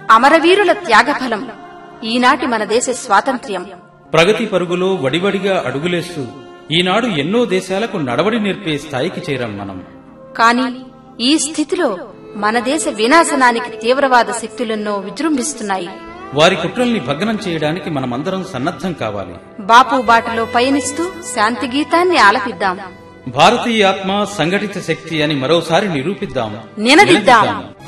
అమరవీరుల త్యాగఫలం ఈనాటి మన దేశ స్వాతంత్ర్యం ప్రగతి పరుగులో వడివడిగా అడుగులేస్తూ ఈనాడు ఎన్నో దేశాలకు నడవడి నేర్పే స్థాయికి చేరాం మనం కాని ఈ స్థితిలో మన దేశ వినాశనానికి తీవ్రవాద శక్తులెన్నో విజృంభిస్తున్నాయి వారి కుట్రల్ని భగ్నం చేయడానికి మనమందరం సన్నద్ధం కావాలి బాపు బాటలో పయనిస్తూ శాంతి గీతాన్ని ఆలపిద్దాం భారతీయ ఆత్మ సంఘటిత శక్తి అని మరోసారి నిరూపిద్దాం నినదిద్దాం.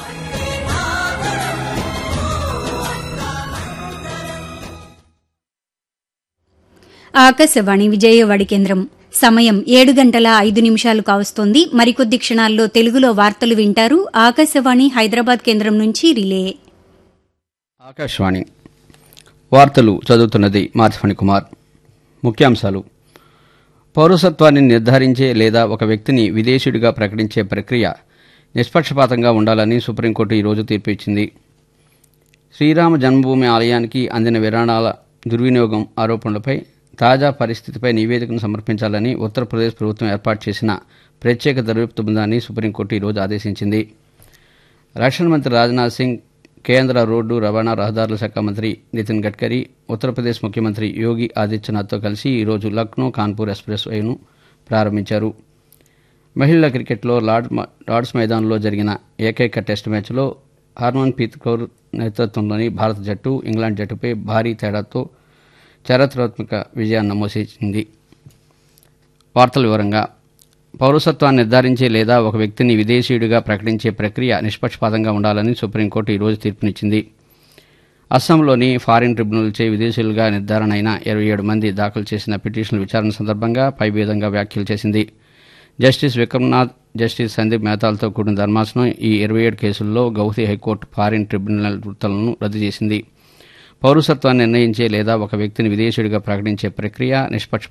ఆకాశవాణి విజయవాడి కేంద్రం సమయం ఏడు గంటల ఐదు నిమిషాలు కావస్తోంది మరికొద్ది క్షణాల్లో తెలుగులో వార్తలు వింటారు ఆకాశవాణి హైదరాబాద్ కేంద్రం నుంచి రిలే ఆకాశవాణి వార్తలు చదువుతున్నది మార్చఫణి కుమార్ ముఖ్యాంశాలు పౌరసత్వాన్ని నిర్ధారించే లేదా ఒక వ్యక్తిని విదేశీయుడిగా ప్రకటించే ప్రక్రియ నిష్పక్షపాతంగా ఉండాలని సుప్రీంకోర్టు ఈరోజు తీర్పు ఇచ్చింది శ్రీరామ జన్మభూమి ఆలయానికి అందిన విరాళాల దుర్వినియోగం ఆరోపణలపై తాజా పరిస్థితిపై నివేదికను సమర్పించాలని ఉత్తరప్రదేశ్ ప్రభుత్వం ఏర్పాటు చేసిన ప్రత్యేక దర్యాప్తు బృందాన్ని సుప్రీంకోర్టు ఈరోజు ఆదేశించింది రక్షణ మంత్రి రాజ్నాథ్ సింగ్ కేంద్ర రోడ్డు రవాణా రహదారుల శాఖ మంత్రి నితిన్ గడ్కరీ ఉత్తరప్రదేశ్ ముఖ్యమంత్రి యోగి ఆదిత్యనాథ్తో కలిసి ఈరోజు లక్నో కాన్పూర్ ఎక్స్ప్రెస్ వేను ప్రారంభించారు మహిళల క్రికెట్లో లార్డ్ లార్డ్స్ మైదానంలో జరిగిన ఏకైక టెస్ట్ మ్యాచ్లో హార్మన్ ప్రీత్ కౌర్ నేతృత్వంలోని భారత జట్టు ఇంగ్లాండ్ జట్టుపై భారీ తేడాతో చారిత్రాత్మక విజయాన్ని నమోసించింది వార్తల వివరంగా పౌరసత్వాన్ని నిర్ధారించే లేదా ఒక వ్యక్తిని విదేశీయుడిగా ప్రకటించే ప్రక్రియ నిష్పక్షపాతంగా ఉండాలని సుప్రీంకోర్టు ఈరోజు తీర్పునిచ్చింది అస్సాంలోని ఫారిన్ ట్రిబ్యునల్చే విదేశీయులుగా నిర్ధారణ అయిన ఇరవై ఏడు మంది దాఖలు చేసిన పిటిషన్ల విచారణ సందర్భంగా పై విధంగా వ్యాఖ్యలు చేసింది జస్టిస్ విక్రమ్నాథ్ జస్టిస్ సందీప్ మెహతాలతో కూడిన ధర్మాసనం ఈ ఇరవై ఏడు కేసుల్లో గౌహతి హైకోర్టు ఫారిన్ ట్రిబ్యునల్ వృత్తులను రద్దు చేసింది పౌరసత్వాన్ని నిర్ణయించే లేదా ఒక వ్యక్తిని విదేశీయుడిగా ప్రకటించే ప్రక్రియ నిష్పక్ష